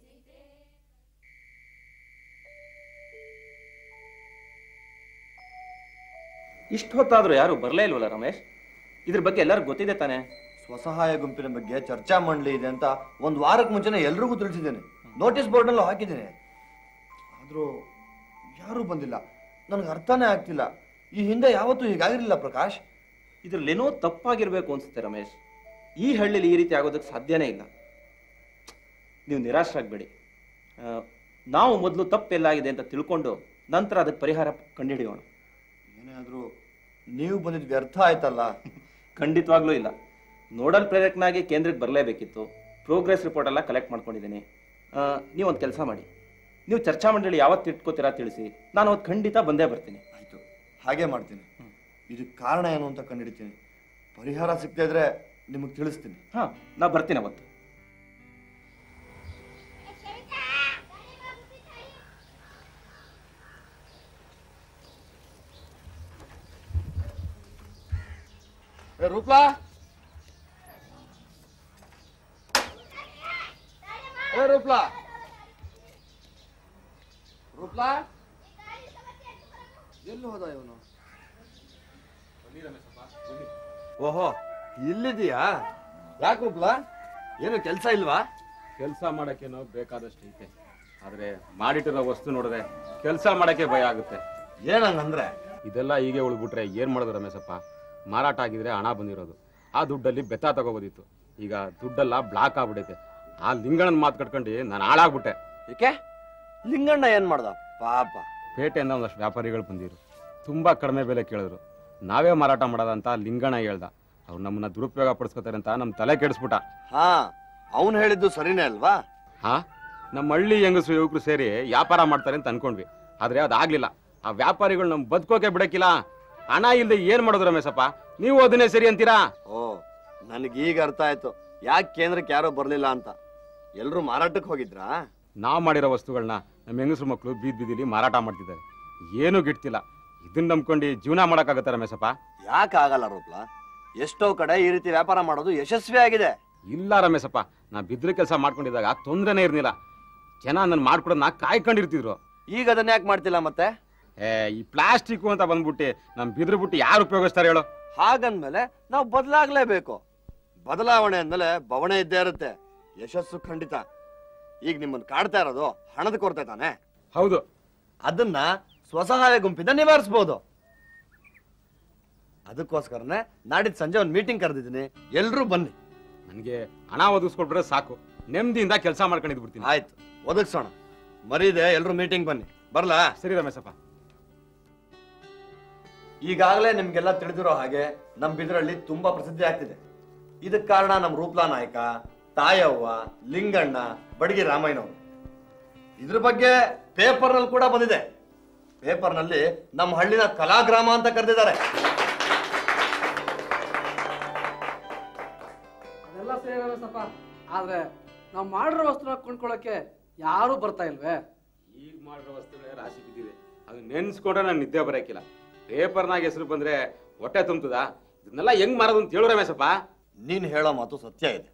ಇಷ್ಟು ಹೊತ್ತಾದ್ರೂ ಯಾರು ಬರಲೇ ಇಲ್ವಲ್ಲ ರಮೇಶ್ ಇದ್ರ ಬಗ್ಗೆ ಎಲ್ಲರಿಗೂ ಗೊತ್ತಿದೆ ತಾನೆ ಸ್ವಸಹಾಯ ಗುಂಪಿನ ಬಗ್ಗೆ ಚರ್ಚಾ ಮಂಡಳಿ ಇದೆ ಅಂತ ಒಂದು ವಾರಕ್ಕೆ ಮುಂಚೆನೆ ಎಲ್ರಿಗೂ ತಿಳಿಸಿದ್ದೇನೆ ನೋಟಿಸ್ ಬೋರ್ಡ್ನಲ್ಲೂ ಹಾಕಿದ್ದೇನೆ ಆದ್ರೂ ಯಾರೂ ಬಂದಿಲ್ಲ ನನಗೆ ಅರ್ಥನೇ ಆಗ್ತಿಲ್ಲ ಈ ಹಿಂದೆ ಯಾವತ್ತೂ ಹೀಗಾಗಿರ್ಲಿಲ್ಲ ಪ್ರಕಾಶ್ ಇದ್ರಲ್ಲೇನೋ ತಪ್ಪಾಗಿರ್ಬೇಕು ಅನ್ಸುತ್ತೆ ರಮೇಶ್ ಈ ಹಳ್ಳಿಲಿ ಈ ರೀತಿ ಆಗೋದಕ್ಕೆ ಸಾಧ್ಯನೇ ಇಲ್ಲ ನೀವು ನಿರಾಶರಾಗಬೇಡಿ ನಾವು ಮೊದಲು ತಪ್ಪೆಲ್ಲಾಗಿದೆ ಅಂತ ತಿಳ್ಕೊಂಡು ನಂತರ ಅದಕ್ಕೆ ಪರಿಹಾರ ಕಂಡುಹಿಡಿಯೋಣ ಏನೇ ಆದ್ರೂ ನೀವು ಬಂದಿದ್ದು ವ್ಯರ್ಥ ಆಯ್ತಲ್ಲ ಖಂಡಿತವಾಗ್ಲೂ ಇಲ್ಲ ನೋಡಲ್ ಪ್ರೇರಕನಾಗಿ ಕೇಂದ್ರಕ್ಕೆ ಬರಲೇಬೇಕಿತ್ತು ಪ್ರೋಗ್ರೆಸ್ ರಿಪೋರ್ಟ್ ಎಲ್ಲ ಕಲೆಕ್ಟ್ ಮಾಡ್ಕೊಂಡಿದ್ದೀನಿ ನೀವು ಒಂದು ಕೆಲಸ ಮಾಡಿ ನೀವು ಚರ್ಚಾ ಮಂಡಳಿ ಯಾವತ್ತು ಇಟ್ಕೋತೀರಾ ತಿಳಿಸಿ ನಾನು ಅವತ್ತು ಖಂಡಿತ ಬಂದೇ ಬರ್ತೀನಿ ಆಯ್ತು ಹಾಗೆ ಮಾಡ್ತೀನಿ ಇದಕ್ಕೆ ಕಾರಣ ಏನು ಅಂತ ಕಂಡುಹಿಡಿತೀನಿ ಪರಿಹಾರ ಸಿಗದೇ ಇದ್ರೆ ನಿಮಗೆ ತಿಳಿಸ್ತೀನಿ ಹಾಂ ನಾ ಬರ್ತೀನಿ ಅವತ್ತು ಏ ರೂಪ್ಲಾ ಏ ರೂಪ್ಲಾ ರೂಪ್ಲಾ ಎಲ್ಲಿ ಹೋದ ಇವನು ಓಹೋ ಇಲ್ಲಿದೀಯಾ ಯಾಕೆ ರೂಪ್ಲಾ ಏನು ಕೆಲಸ ಇಲ್ವಾ ಕೆಲಸ ಮಾಡಕ್ಕೇನೋ ಬೇಕಾದಷ್ಟು ಐತೆ ಆದ್ರೆ ಮಾಡಿಟ್ಟಿರೋ ವಸ್ತು ನೋಡಿದ್ರೆ ಕೆಲಸ ಮಾಡಕ್ಕೆ ಭಯ ಆಗುತ್ತೆ ಏನಂಗಂದ್ರೆ ಇದೆಲ್ಲ ಹೀಗೆ ಉಳ್ಬಿಟ್ರೆ ಏನ್ ಮಾಡೋದು ರಮೇಶಪ್ಪ ಮಾರಾಟ ಆಗಿದ್ರೆ ಹಣ ಬಂದಿರೋದು ಆ ದುಡ್ಡಲ್ಲಿ ಬೆತ್ತ ತಗೋಬೋದಿತ್ತು ಈಗ ದುಡ್ಡೆಲ್ಲ ಬ್ಲಾಕ್ ಆಗ್ಬಿಡೈತೆ ಆ ಲಿಂಗಣ್ಣನ ಮಾತು ಕಟ್ಕೊಂಡು ನಾನು ಹಾಳಾಗ್ಬಿಟ್ಟೆ ಏಕೆ ಲಿಂಗಣ್ಣ ಏನ್ ಮಾಡ್ದ ಪಾಪ ಪೇಟೆಯಿಂದ ಒಂದಷ್ಟು ವ್ಯಾಪಾರಿಗಳು ಬಂದಿರು ತುಂಬಾ ಕಡಿಮೆ ಬೆಲೆ ಕೇಳಿದ್ರು ನಾವೇ ಮಾರಾಟ ಮಾಡೋದಂತ ಲಿಂಗಣ್ಣ ಹೇಳ್ದ ಅವ್ರು ನಮ್ಮನ್ನ ದುರುಪಯೋಗ ಪಡಿಸ್ಕೊತಾರೆ ಅಂತ ನಮ್ಮ ತಲೆ ಕೆಡಿಸ್ಬಿಟ್ಟ ಹಾ ಅವನು ಹೇಳಿದ್ದು ಸರಿನೇ ಅಲ್ವಾ ಹಾ ನಮ್ಮ ಹಳ್ಳಿ ಹೆಂಗಸರು ಯುವಕರು ಸೇರಿ ವ್ಯಾಪಾರ ಮಾಡ್ತಾರೆ ಅಂತ ಅನ್ಕೊಂಡ್ವಿ ಆದ್ರೆ ಅದಾಗ್ಲಿಲ್ಲ ಆ ವ್ಯಾಪಾರಿಗಳು ನಮ್ ಬದುಕೋಕೆ ಬಿಡಕ್ಕಿಲ್ಲ ಹಣ ಇಲ್ದೆ ಏನ್ ಮಾಡೋದು ರಮೇಶಪ್ಪ ನೀವು ಅದನ್ನೇ ಸರಿ ಅಂತೀರಾ ಓ ನನಗೀಗ ಅರ್ಥ ಆಯ್ತು ಯಾಕೆ ಕೇಂದ್ರಕ್ಕೆ ಯಾರೋ ಬರ್ಲಿಲ್ಲ ಅಂತ ಎಲ್ರು ಮಾರಾಟಕ್ಕೆ ಹೋಗಿದ್ರಾ ನಾವ್ ಮಾಡಿರೋ ವಸ್ತುಗಳನ್ನ ನಮ್ಮ ಹೆಂಗಸರು ಮಕ್ಕಳು ಬೀದ್ ಬೀದಿಲಿ ಮಾರಾಟ ಮಾಡ್ತಿದ್ದಾರೆ ಏನೂ ಗಿಟ್ತಿಲ್ಲ ಇದನ್ನ ನಂಬ್ಕೊಂಡು ಜೀವನ ಮಾಡಕ್ಕಾಗತ್ತ ರಮೇಶಪ್ಪ ಯಾಕೆ ಆಗಲ್ಲ ರೂಪ್ಲ ಎಷ್ಟೋ ಕಡೆ ಈ ರೀತಿ ವ್ಯಾಪಾರ ಮಾಡೋದು ಯಶಸ್ವಿ ಆಗಿದೆ ಇಲ್ಲ ರಮೇಶಪ್ಪ ನಾ ಬಿದ್ರ ಕೆಲಸ ಮಾಡ್ಕೊಂಡಿದ್ದಾಗ ತೊಂದ್ರೆನೇ ಇರ್ಲಿಲ್ಲ ಜನ ನನ್ ಮಾಡ್ಕೊಡೋದನ್ನ ಕಾಯ್ಕೊಂಡಿರ್ತಿದ್ರು ಈಗ ಅದನ್ನ ಯಾಕೆ ಮಾಡ್ತಿಲ್ಲ ಮತ್ತೆ ಏ ಈ ಪ್ಲಾಸ್ಟಿಕ್ ಅಂತ ಬಂದ್ಬಿಟ್ಟು ನಮ್ ಬಿದ್ರ ಬಿಟ್ಟು ಯಾರು ಉಪಯೋಗಿಸ್ತಾರೆ ಹೇಳು ಹಾಗಂದ್ಮೇಲೆ ನಾವು ಬದಲಾಗ್ಲೇಬೇಕು ಬದಲಾವಣೆ ಅಂದ್ಮೇಲೆ ಬವಣೆ ಇದ್ದೇ ಇರುತ್ತೆ ಯಶಸ್ಸು ಖಂಡಿತ ಈಗ ನಿಮ್ಮನ್ನ ಕಾಡ್ತಾ ಇರೋದು ಹಣದ ಕೊರತೆ ತಾನೆ ಹೌದು ಅದನ್ನ ಸ್ವಸಹಾಯ ಗುಂಪಿಂದ ನಿವಾರಿಸಬಹುದು ಅದಕ್ಕೋಸ್ಕರನೇ ನಾಡಿದ್ ಸಂಜೆ ಒಂದು ಮೀಟಿಂಗ್ ಕರೆದಿದ್ದೀನಿ ಎಲ್ರೂ ಬನ್ನಿ ನನಗೆ ಹಣ ಒದಗಿಸ್ಕೊಟ್ರೆ ಸಾಕು ನೆಮ್ಮದಿಯಿಂದ ಕೆಲಸ ಮಾಡ್ಕೊಂಡಿದ್ ಬಿಡ್ತೀನಿ ಆಯ್ತು ಒದಗಿಸೋಣ ಮರೀದೆ ಎಲ್ರು ಮೀಟಿಂಗ್ ಬನ್ನಿ ಬರ್ಲಾ ಸರಿ ರಮೇಶಪ್ಪ ಈಗಾಗಲೇ ನಿಮ್ಗೆಲ್ಲ ತಿಳಿದಿರೋ ಹಾಗೆ ನಮ್ ಬಿದ್ರಲ್ಲಿ ತುಂಬಾ ಪ್ರಸಿದ್ಧಿ ಆಗ್ತಿದೆ ಇದಕ್ ಕಾರಣ ನಮ್ ರೂಪ್ಲಾ ನಾಯಕ ತಾಯವ್ವ ಲಿಂಗಣ್ಣ ಬಡಗಿ ರಾಮಯ್ಯನವರು ಇದ್ರ ಬಗ್ಗೆ ಪೇಪರ್ ನಲ್ಲಿ ಕೂಡ ಬಂದಿದೆ ಪೇಪರ್ ನಲ್ಲಿ ನಮ್ಮ ಹಳ್ಳಿನ ಕಲಾಗ್ರಾಮ ಅಂತ ಕರೆದಿದ್ದಾರೆ ಅದೆಲ್ಲ ಸರಿ ರಮೇಶಪ್ಪ ಆದ್ರೆ ನಾವು ಮಾಡಿರೋ ವಸ್ತುನ ಕೊಂಡ್ಕೊಳ್ಳೋಕೆ ಯಾರೂ ಬರ್ತಾ ಇಲ್ವೇ ಈಗ ಮಾಡಿರೋ ವಸ್ತುಗಳೇ ರಾಶಿ ಬಿದ್ದಿದೆ ಅದು ನೆನ್ಸ್ಕೊಂಡ್ರೆ ನಾನು ನಿದ್ದೆ ಬರಕಿಲ್ಲ ಪೇಪರ್ನಾಗ ಹೆಸರು ಬಂದ್ರೆ ಹೊಟ್ಟೆ ತುಂಬುತ್ತದಾ ಇದನ್ನೆಲ್ಲ ಹೆಂಗ್ ಮಾರೋದು ಅಂತ ಹೇಳು ರಮೇಶಪ್ಪ ನೀನ್ ಹೇಳೋ ಮಾತು ಸತ್ಯ ಇದೆ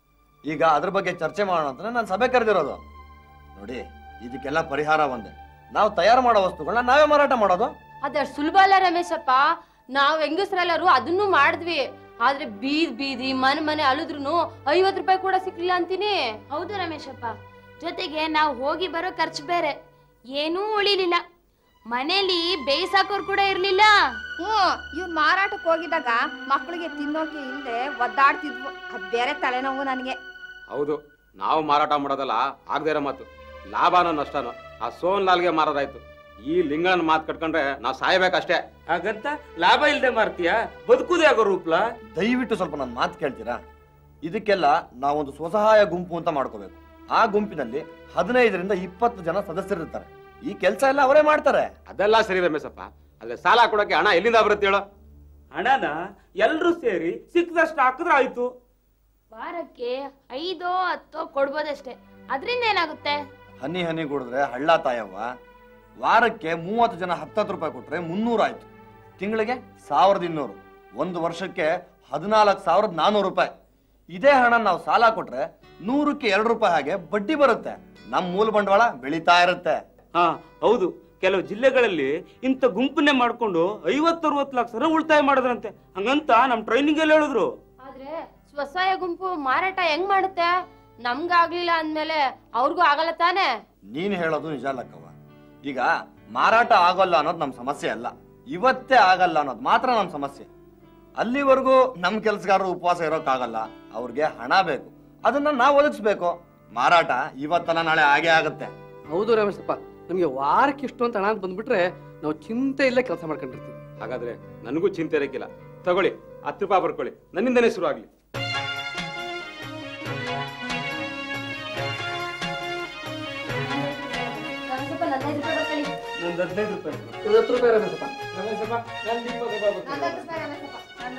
ಈಗ ಅದ್ರ ಬಗ್ಗೆ ಚರ್ಚೆ ಮಾಡೋಣ ಅಂತ ನಾನು ಸಭೆ ಕರೆದಿರೋದು ನೋಡಿ ಇದಕ್ಕೆಲ್ಲ ಪರಿಹಾರ ಒಂದೇ ನಾವು ತಯಾರು ಮಾಡೋ ವಸ್ತುಗಳನ್ನ ನಾವೇ ಮಾರಾಟ ಮಾಡೋದು ಅದಷ್ಟು ಸುಲಭ ಅಲ್ಲ ರಮೇಶಪ್ಪ ನಾವ್ ಹೆಂಗಸ್ರೆಲ್ಲರೂ ಅದನ್ನು ಮಾಡಿದ್ವಿ ಆದ್ರೆ ಬೀದ್ ಬೀದಿ ಮನೆ ಮನೆ ಅಲಿದ್ರು ಐವತ್ ರೂಪಾಯಿ ಕೂಡ ಸಿಕ್ಲಿಲ್ಲ ಅಂತೀನಿ ಹೌದು ರಮೇಶಪ್ಪ ಜೊತೆಗೆ ನಾವು ಹೋಗಿ ಬರೋ ಖರ್ಚು ಬೇರೆ ಏನೂ ಉಳಿಲಿಲ್ಲ ಮನೇಲಿ ಬೇಯಿಸಾಕೋರ್ ಕೂಡ ಇರ್ಲಿಲ್ಲ ಹ್ಞೂ ಇವ್ರು ಮಾರಾಟಕ್ಕೆ ಹೋಗಿದಾಗ ಮಕ್ಕಳಿಗೆ ತಿನ್ನೋಕೆ ಇಲ್ಲದೆ ಒದ್ದಾಡ್ತಿದ್ವು ಅದ್ ಬೇರೆ ತಲೆನೋವು ನನಗೆ ಹೌದು ನಾವು ಮಾರಾಟ ಮಾಡೋದಲ್ಲ ಆಗದೇ ಇರೋ ಮಾತು ಲಾಭನೋ ನಷ್ಟನೋ ಆ ಸೋನ್ ಲಾಲ್ಗೆ ಮಾರೋದಾಯ್ತು ಈ ಲಿಂಗನ ಮಾತು ಕಟ್ಕೊಂಡ್ರೆ ನಾವು ಸಾಯ್ಬೇಕಷ್ಟೇ ಹಾಗಂತ ಲಾಭ ಇಲ್ದೆ ಮಾರ್ತೀಯಾ ಬದುಕುದೇ ಆಗೋ ರೂಪ್ಲ ದಯವಿಟ್ಟು ಸ್ವಲ್ಪ ನನ್ನ ಮಾತು ಕೇಳ್ತೀರಾ ಇದಕ್ಕೆಲ್ಲ ನಾವೊಂದು ಸ್ವಸಹಾಯ ಗುಂಪು ಅಂತ ಮಾಡ್ಕೋಬೇಕು ಆ ಗುಂಪಿನಲ್ಲಿ ಹದಿನೈದರಿಂದ ಇಪ್ಪತ್ತು ಜನ ಸದಸ್ಯರಿರ್ತಾರೆ ಈ ಕೆಲಸ ಎಲ್ಲ ಅವರೇ ಮಾಡ್ತಾರೆ ಅದೆಲ್ಲ ಸರಿ ರಮೇಶಪ್ಪ ಅಲ್ಲೇ ಸಾಲ ಕೊಡಕ್ಕೆ ಹಣ ಎಲ್ಲಿಂದ ಬರುತ್ತೆ ಹೇಳು ಹಣನ ಎಲ್ರೂ ಸೇರಿ ಸಿಕ್ಕದಷ್ಟು ಹಾಕಿದ್ರೆ ಆಯ್ತು ವಾರಕ್ಕೆ ಐದೋ ಹತ್ತೋ ಕೊಡ್ಬೋದಷ್ಟೇ ಅದರಿಂದ ಏನಾಗುತ್ತೆ ಹನಿ ಹನಿ ಕುಡಿದ್ರೆ ಹಳ್ಳ ತಾಯವ್ವ ವಾರಕ್ಕೆ ಮೂವತ್ತು ಜನ ಹತ್ತತ್ತು ರೂಪಾಯಿ ಕೊಟ್ರೆ ಮುನ್ನೂರು ಆಯ್ತು ತಿಂಗಳಿಗೆ ಸಾವಿರದ ಇನ್ನೂರು ಒಂದು ವರ್ಷಕ್ಕೆ ಹದಿನಾಲ್ಕು ಸಾವಿರದ ನಾನೂರು ರೂಪಾಯಿ ಇದೇ ಹಣ ನಾವು ಸಾಲ ಕೊಟ್ರೆ ನೂರಕ್ಕೆ ಎರಡು ರೂಪಾಯಿ ಹಾಗೆ ಬಡ್ಡಿ ಬರುತ್ತೆ ನಮ್ಮ ಮೂಲ ಬಂಡವಾಳ ಬೆಳೀತಾ ಇರುತ್ತೆ ಹಾ ಹೌದು ಕೆಲವು ಜಿಲ್ಲೆಗಳಲ್ಲಿ ಇಂಥ ಗುಂಪನ್ನೇ ಮಾಡ್ಕೊಂಡು ಐವತ್ತರವತ್ತು ಲಕ್ಷ ರೂಪಾಯಿ ಉಳಿತಾಯ ಮಾಡಿದ್ರಂತೆ ಹಂಗಂತ ನಮ್ ಟ್ರೈನಿಂಗ್ ಅಲ್ಲಿ ಹೇಳಿದ್ರು ಆದ್ರೆ ಸ್ವಸಹಾಯ ಗುಂಪು ಮಾರಾಟ ಹೆಂಗ್ ಮಾಡುತ್ತೆ ನಮ್ಗಾಗ್ಲಿಲ್ಲ ಅಂದ್ಮೇಲೆ ಅವ್ರಿಗೂ ಆಗಲ್ಲ ತಾನೇ ನೀನ್ ಹೇಳೋದು ನಿಜ ಲಕ್ಕವ್ವ ಈಗ ಮಾರಾಟ ಆಗೋಲ್ಲ ಅನ್ನೋದು ನಮ್ಮ ಸಮಸ್ಯೆ ಅಲ್ಲ ಇವತ್ತೇ ಆಗಲ್ಲ ಅನ್ನೋದು ಮಾತ್ರ ನಮ್ಮ ಸಮಸ್ಯೆ ಅಲ್ಲಿವರೆಗೂ ನಮ್ಮ ಕೆಲ್ಸಗಾರರು ಉಪವಾಸ ಇರೋಕ್ಕಾಗಲ್ಲ ಅವ್ರಿಗೆ ಹಣ ಬೇಕು ಅದನ್ನ ನಾವು ಒದಗಿಸ್ಬೇಕು ಮಾರಾಟ ಇವತ್ತಲ್ಲ ನಾಳೆ ಆಗೇ ಆಗುತ್ತೆ ಹೌದು ರಮೇಶಪ್ಪ ನಮಗೆ ವಾರಕ್ಕೆ ಇಷ್ಟು ಅಂತ ಹಣ ಅಂತ ಬಂದ್ಬಿಟ್ರೆ ನಾವು ಚಿಂತೆ ಇಲ್ಲೇ ಕೆಲಸ ಮಾಡ್ಕೊಂಡಿರ್ತೀವಿ ಹಾಗಾದ್ರೆ ನನಗೂ ಚಿಂತೆ ಇರಕ್ಕಿಲ್ಲ ತಗೊಳ್ಳಿ ಹತ್ತು ರೂಪಾಯಿ ಬರ್ಕೊಳ್ಳಿ ನನ್ನಿಂದನೇ ಶುರು ಆಗ್ಲಿ ನಂದು ಹದಿನೈದು ರೂಪಾಯಿ ಹತ್ತು ರೂಪಾಯಿ ರಮೇಶಪ್ಪ ರಮೇಶಪ್ಪ ನಂದು ಇಪ್ಪತ್ತು ರೂಪಾಯಿ ಬರ್ತೀನಿ.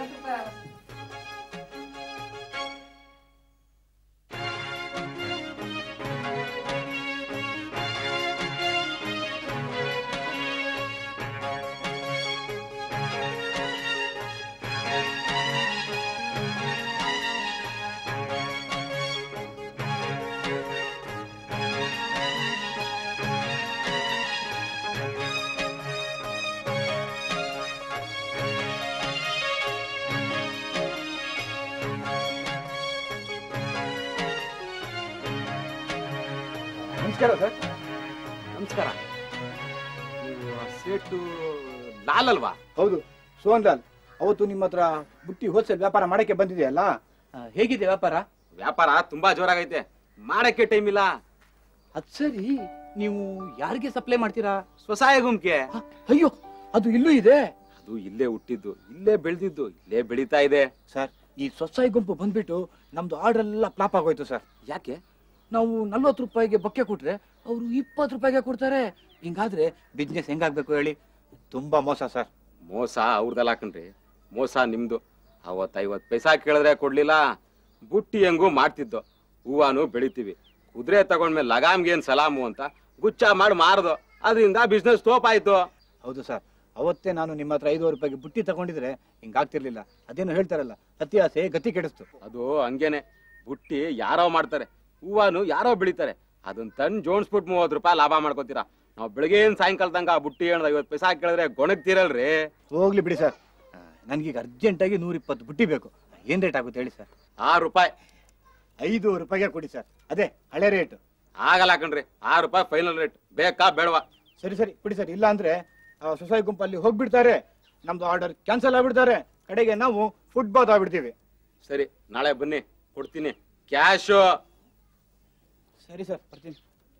ನಮಸ್ಕಾರ ಸರ್ ನಮಸ್ಕಾರ ನೀವು ಆ ಸೇಟು ಲಾಲ್ ಅಲ್ವಾ ಹೌದು ಸೋಹನ್ ಲಾಲ್ ಅವತ್ತು ನಿಮ್ಮ ಹತ್ರ ಬುಟ್ಟಿ ಹೋಲ್ಸೇಲ್ ವ್ಯಾಪಾರ ಮಾಡಕ್ಕೆ ಬಂದಿದೆಯಲ್ಲ ಹೇಗಿದೆ ವ್ಯಾಪಾರ ವ್ಯಾಪಾರ ತುಂಬಾ ಜೋರಾಗೈತೆ ಮಾಡಕ್ಕೆ ಟೈಮ್ ಇಲ್ಲ ಅದ್ ಸರಿ ನೀವು ಯಾರಿಗೆ ಸಪ್ಲೈ ಮಾಡ್ತೀರಾ ಸ್ವಸಹಾಯ ಗುಂಪಿಗೆ ಅಯ್ಯೋ ಅದು ಇಲ್ಲೂ ಇದೆ ಅದು ಇಲ್ಲೇ ಹುಟ್ಟಿದ್ದು ಇಲ್ಲೇ ಬೆಳೆದಿದ್ದು ಇಲ್ಲೇ ಬೆಳೀತಾ ಇದೆ ಸರ್ ಈ ಸ್ವಸಹಾಯ ಗುಂಪು ಬಂದ್ಬಿಟ್ಟು ನಮ್ದು ಆರ್ಡರ್ ಎಲ್ಲ ಫ್ಲಾಪ್ ಆಗೋಯ್ತು ಸರ್ ಯಾಕೆ ನಾವು ನಲ್ವತ್ತು ರೂಪಾಯಿಗೆ ಬೊಕ್ಕೆ ಕೊಟ್ರೆ ಅವರು ಇಪ್ಪತ್ತು ರೂಪಾಯಿಗೆ ಕೊಡ್ತಾರೆ ಹಿಂಗಾದ್ರೆ ಬಿಸ್ನೆಸ್ ಹೆಂಗಾಗ್ಬೇಕು ಹೇಳಿ ತುಂಬಾ ಮೋಸ ಸರ್ ಮೋಸ ಅವ್ರದಲ್ಲ ಕಣ್ರಿ ಮೋಸ ನಿಮ್ದು ಅವತ್ತು ಐವತ್ತು ಪೈಸಾ ಕೇಳಿದ್ರೆ ಕೊಡ್ಲಿಲ್ಲ ಬುಟ್ಟಿ ಹೆಂಗೂ ಮಾಡ್ತಿದ್ದು ಹೂವಾನು ಬೆಳಿತೀವಿ ಕುದುರೆ ತಗೊಂಡ್ಮೇಲೆ ಲಗಾಮ್ಗೆ ಏನ್ ಸಲಾಮು ಅಂತ ಗುಚ್ಚ ಮಾಡಿ ಮಾರ್ದು ಅದರಿಂದ ಬಿಸ್ನೆಸ್ ತೋಪ್ ಆಯ್ತು ಹೌದು ಸರ್ ಅವತ್ತೇ ನಾನು ನಿಮ್ಮ ಹತ್ರ ಐದುವರೆ ರೂಪಾಯಿಗೆ ಬುಟ್ಟಿ ತಗೊಂಡಿದ್ರೆ ಹಿಂಗಾಗ್ತಿರ್ಲಿಲ್ಲ ಅದೇನೋ ಹೇಳ್ತಾರಲ್ಲ ಅತ್ಯಾಸೆ ಗತಿ ಕೆಡಿಸ್ತು ಅದು ಹಂಗೇನೆ ಬುಟ್ಟಿ ಯಾರೋ ಮಾಡ್ತಾರೆ ಹೂವಾನು ಯಾರೋ ಬೆಳಿತಾರೆ ಅದನ್ನ ತಂದು ಜೋಡಿಸ್ಬಿಟ್ಟು ಮೂವತ್ತು ರೂಪಾಯಿ ಲಾಭ ಮಾಡ್ಕೋತೀರಾ ನಾವು ಬೆಳಗ್ಗೆ ಸಾಯಂಕಾಲ ತನಕ ಆ ಬುಟ್ಟಿ ಹೇಳ್ದ ಐವತ್ತು ಪೈಸಾ ಕೇಳಿದ್ರೆ ಗೊಣಗ್ತಿರಲ್ರಿ ಹೋಗ್ಲಿ ಬಿಡಿ ಸರ್ ನನಗೀಗ ಅರ್ಜೆಂಟಾಗಿ ನೂರ ಇಪ್ಪತ್ತು ಬುಟ್ಟಿ ಬೇಕು ಏನ್ ರೇಟ್ ಆಗುತ್ತೆ ಹೇಳಿ ಸರ್ ಆರು ರೂಪಾಯಿ ಐದು ರೂಪಾಯಿಗೆ ಕೊಡಿ ಸರ್ ಅದೇ ಹಳೆ ರೇಟ್ ಆಗಲ್ಲ ಕಣ್ರಿ ಆರು ರೂಪಾಯಿ ಫೈನಲ್ ರೇಟ್ ಬೇಕಾ ಬೇಡವಾ ಸರಿ ಸರಿ ಬಿಡಿ ಸರ್ ಇಲ್ಲ ಅಂದ್ರೆ ಆ ಸೊಸೈ ಗುಂಪಲ್ಲಿ ಹೋಗ್ಬಿಡ್ತಾರೆ ನಮ್ದು ಆರ್ಡರ್ ಕ್ಯಾನ್ಸಲ್ ಆಗ್ಬಿಡ್ತಾರೆ ಕಡೆಗೆ ನಾವು ಫುಡ್ ಬಾತ್ ಆಗ್ಬಿಡ್ತೀವಿ ಸರಿ ನಾಳೆ ಬನ್ನಿ ಕೊಡ್ತೀನಿ ಕ್ಯಾಶು ಸರಿ ಸರ್ ಬರ್ತೀನಿ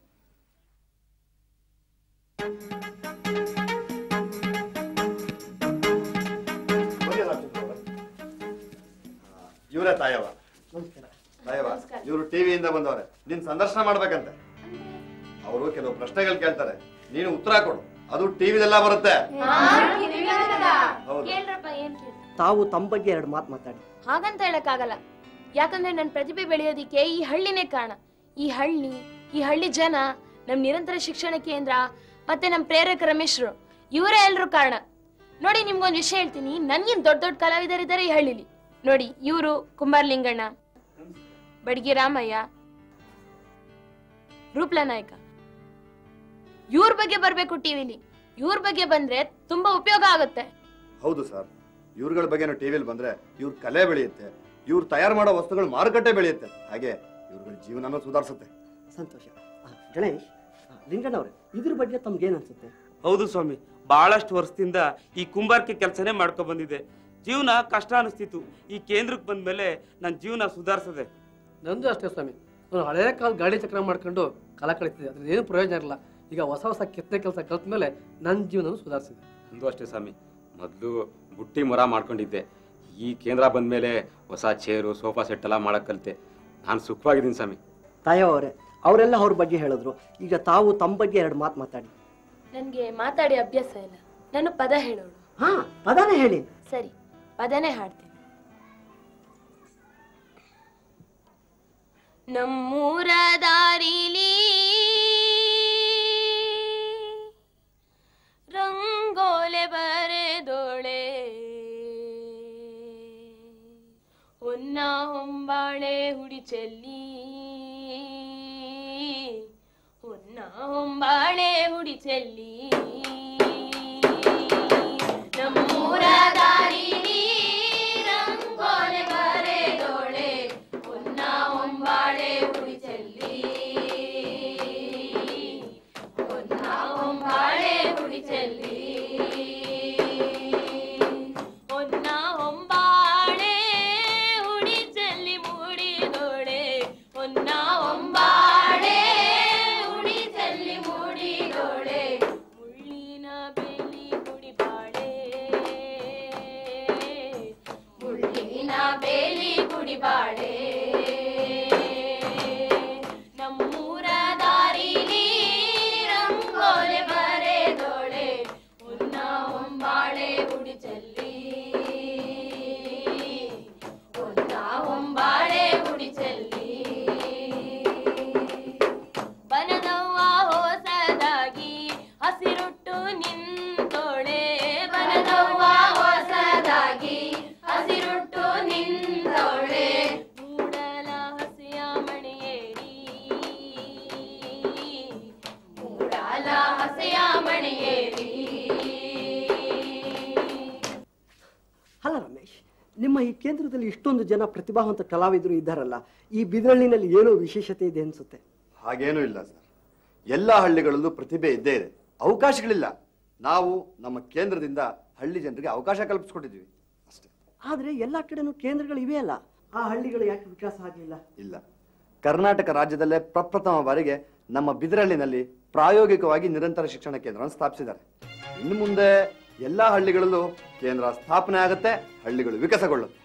ಇವರೇ ತಾಯವ ತಾಯವ ಇವರು ಟಿವಿಯಿಂದ ಬಂದವ್ರೆ ನಿನ್ ಸಂದರ್ಶನ ಮಾಡ್ಬೇಕಂತೆ ಅವರು ಕೆಲವು ಪ್ರಶ್ನೆಗಳು ಕೇಳ್ತಾರೆ ನೀನು ಉತ್ತರ ಕೊಡು ಅದು ಟಿವಿದೆಲ್ಲ ಬರುತ್ತೆ ಹೌದು. ಕೇಳ್ರಪ್ಪ ಏನ್ ಕೇಳಿ ತಾವು ತಮ್ಮ ಬಗ್ಗೆ ಎರಡು ಮಾತು ಮಾತಾಡಿ ಹಾಗಂತ ಹೇಳಕ್ಕಾಗಲ್ಲ ಯಾಕಂದ್ರೆ ನನ್ನ ಪ್ರತಿಭೆ ಬೆಳೆಯೋದಿಕ್ಕೆ ಈ ಹಳ್ಳಿನೇ ಕಾರಣ ಈ ಹಳ್ಳಿ ಈ ಹಳ್ಳಿ ಜನ ನಮ್ ನಿರಂತರ ಶಿಕ್ಷಣ ಕೇಂದ್ರ ಮತ್ತೆ ನಮ್ ಪ್ರೇರಕ ರಮೇಶ್ರು ಇವರೇ ಎಲ್ರು ಕಾರಣ ನೋಡಿ ನಿಮ್ಗೊಂದ್ ವಿಷಯ ಹೇಳ್ತೀನಿ ನನ್ಗಿನ್ ದೊಡ್ಡ ದೊಡ್ಡ ಕಲಾವಿದರಿದ್ದಾರೆ ಈ ಹಳ್ಳಿಲಿ ನೋಡಿ ಇವರು ಕುಮಾರ್ ಲಿಂಗಣ್ಣ ಬಡ್ಗಿ ರಾಮಯ್ಯ ರೂಪ್ಲ ನಾಯಕ ಇವ್ರ ಬಗ್ಗೆ ಬರ್ಬೇಕು ಟಿವಿಲಿ ಇವ್ರ ಬಗ್ಗೆ ಬಂದ್ರೆ ತುಂಬಾ ಉಪಯೋಗ ಆಗುತ್ತೆ ಹೌದು ಸರ್ ಇವ್ರಗಳ ಬಗ್ಗೆನೂ ಟಿವಿಲಿ ಬಂದ್ರೆ ಇವ್ರ ಕಲೆ ಬೆಳೆಯುತ್ತೆ ಇವ್ರು ತಯಾರು ಮಾಡೋ ವಸ್ತುಗಳು ಮಾರುಕಟ್ಟೆ ಬೆಳೆಯುತ್ತೆ ಹಾಗೆ ಇವ್ರಗಳ ಜೀವನನೂ ಸುಧಾರಿಸುತ್ತೆ ಸಂತೋಷ ಆ, ಗಣೇಶ್ ಆ, ಲಿಂಗಣ್ಣವ್ರೆ ಇದ್ರ ಬಗ್ಗೆ ತಮ್ಗೇನ್ ಅನ್ಸುತ್ತೆ ಹೌದು ಸ್ವಾಮಿ ಬಹಳಷ್ಟು ವರ್ಷದಿಂದ ಈ ಕುಂಬಾರಿಕೆ ಕೆಲಸನೇ ಮಾಡ್ಕೊ ಬಂದಿದೆ ಜೀವನ ಕಷ್ಟ ಅನಿಸ್ತಿತ್ತು ಈ ಕೇಂದ್ರಕ್ಕೆ ಬಂದ್ಮೇಲೆ ನನ್ನ ಜೀವನ ಸುಧಾರಿಸದೆ ನಂದು ಅಷ್ಟೇ ಸ್ವಾಮಿ ನಾನು ಹಳೆಯ ಕಾಲ ಗಾಡಿ ಚಕ್ರ ಮಾಡ್ಕೊಂಡು ಕಾಲ ಕಳೀತಿದ್ದೆ ಅದ್ರಲ್ಲಿ ಏನು ಪ್ರಯೋಜನ ಇರಲ್ಲ ಈಗ ಹೊಸ ಹೊಸ ಕೆತ್ತನೆ ಕೆಲಸ ಕಲ್ತ ಮೇಲೆ ನನ್ನ ಜೀವನ ಸುಧಾರಿಸಿದೆ ನಂದು ಅಷ್ಟೇ ಸ್ವಾಮಿ ಮೊದಲು ಬುಟ್ಟಿ ಮೊರ ಮಾಡ್ಕೊಂಡಿದ್ದೆ ಈ ಕೇಂದ್ರ ಬಂದ್ಮೇಲೆ ಹೊಸ ಚೇರು ಸೋಫಾ ಸೆಟ್ ಎಲ್ಲ ಮಾಡಕ್ ಕಲಿತೆ ನಾನು ಸುಖವಾಗಿದ್ದೀನಿ ಸ್ವಾಮಿ ತಾಯವರೇ ಅವರೆಲ್ಲ ಅವ್ರ ಬಗ್ಗೆ ಹೇಳಿದ್ರು ಈಗ ತಾವು ತಮ್ಮ ಬಗ್ಗೆ ಎರಡು ಮಾತು ಮಾತಾಡಿ ನನ್ಗೆ ಮಾತಾಡಿ ಅಭ್ಯಾಸ ಇಲ್ಲ ನಾನು ಪದ ಹೇಳೋಳು ಹಾ ಪದಾನೇ ಹೇಳಿ ಸರಿ ಪದನೇ ಹಾಡ್ತೀನಿ ನಮ್ಮೂರ ದಾರಿಲಿ ರಂಗೋಲೆ ಬರೆದೋಳೆ ಹೊನ್ನ ಹೊಂಬಾಳೆ ಹುಡಿ ಚೆಲ್ಲಿ ಹೊನ್ನ ಹೊಂಬಾಳೆ ಹುಡಿ ಚೆಲ್ಲಿ ನಮ್ಮೂರ ದಾರಿಲಿ ರಂಗೋಲೆ ಬರೆದೋಳೆ ಹೊನ್ನ ಹೊಂಬಾಳೆ ಹುಡಿ ಚೆಲ್ಲಿ ಹೊನ್ನ ಹೊಂಬಾಳೆ ಹುಡಿ ಚೆಲ್ಲಿ ಹೊನ್ನ ಹೊಂಬಾಳೆ ಹುಡಿ ಚೆಲ್ಲಿ ಮೂಡಿದೋಳೆ ಹೊನ್ನ ಹೊಂಬಾಳೆ ಹುಡಿ ಚೆಲ್ಲಿ ಮೂಡಿದೋಳೆ ಮುಳ್ಳಿನ ಬೆಲಿ ಕುಡಿಬಾಳೆ ಮುಳ್ಳಿನ ಬೇಲಿ ಕುಡಿಬಾಳೆ ನಮ್ಮೂರ ದಾರಿಲಿ ರಂಗೋಲೆ ಬರೆದೋಳೆ ಹೊನ್ನ ಹೊಂಬಾಳೆ ಹುಡಿ ಚೆಲ್ಲಿ ಹೊನ್ನ ಹೊಂಬಾಳೆ ಹುಡಿ ಚೆಲ್ಲಿ ಬನದವ್ವ ಹೊಸದಾಗಿ ಹಸಿರುಟ್ಟು ನಿಂತೋಳೆ ಬನದವ್ವ ಹೊಸದಾಗಿ ಹಸಿರುಟ್ಟು ನಿಂತೋಳೆ ಮೂಡಲ ಹಸಿಯ ಮಣಿಯೇರಿ ಮೂಡಲ ಹಸಿಯ ಮಣಿಯೇರಿ ಅಲ್ಲ ರಮೇಶ್ ನಿಮ್ಮ ಈ ಕೇಂದ್ರದಲ್ಲಿ ಇಷ್ಟೊಂದು ಜನ ಪ್ರತಿಭಾವಂತ ಕಲಾವಿದರು ಇದ್ದಾರಲ್ಲ ಈ ಬಿದರಳ್ಳಿನಲ್ಲಿ ಏನೋ ವಿಶೇಷತೆ ಇದೆ ಅನ್ಸುತ್ತೆ ಹಾಗೇನೂ ಇಲ್ಲ ಸರ್ ಎಲ್ಲ ಹಳ್ಳಿಗಳಲ್ಲೂ ಪ್ರತಿಭೆ ಇದ್ದೇ ಇದೆ ಅವಕಾಶಗಳಿಲ್ಲ ನಾವು ನಮ್ಮ ಕೇಂದ್ರದಿಂದ ಹಳ್ಳಿ ಜನರಿಗೆ ಅವಕಾಶ ಕಲ್ಪಿಸ್ಕೊಟ್ಟಿದ್ವಿ ಆದ್ರೆ ಎಲ್ಲಾ ಕಡೆನೂ ಕೇಂದ್ರಗಳು ಇವೆ ಅಲ್ಲ ಆ ಹಳ್ಳಿಗಳು ಯಾಕೆ ವಿಕಾಸ ಆಗ್ಲಿಲ್ಲ ಇಲ್ಲ ಕರ್ನಾಟಕ ರಾಜ್ಯದಲ್ಲೇ ಪ್ರಪ್ರಥಮ ಬಾರಿಗೆ ನಮ್ಮ ಬಿದರಳ್ಳಿನಲ್ಲಿ ಪ್ರಾಯೋಗಿಕವಾಗಿ ನಿರಂತರ ಶಿಕ್ಷಣ ಕೇಂದ್ರವನ್ನು ಸ್ಥಾಪಿಸಿದ್ದಾರೆ ಇನ್ನು ಮುಂದೆ ಎಲ್ಲಾ ಹಳ್ಳಿಗಳಲ್ಲೂ ಕೇಂದ್ರ ಸ್ಥಾಪನೆ ಆಗುತ್ತೆ ಹಳ್ಳಿಗಳು ವಿಕಸಗೊಳ್ಳುತ್ತೆ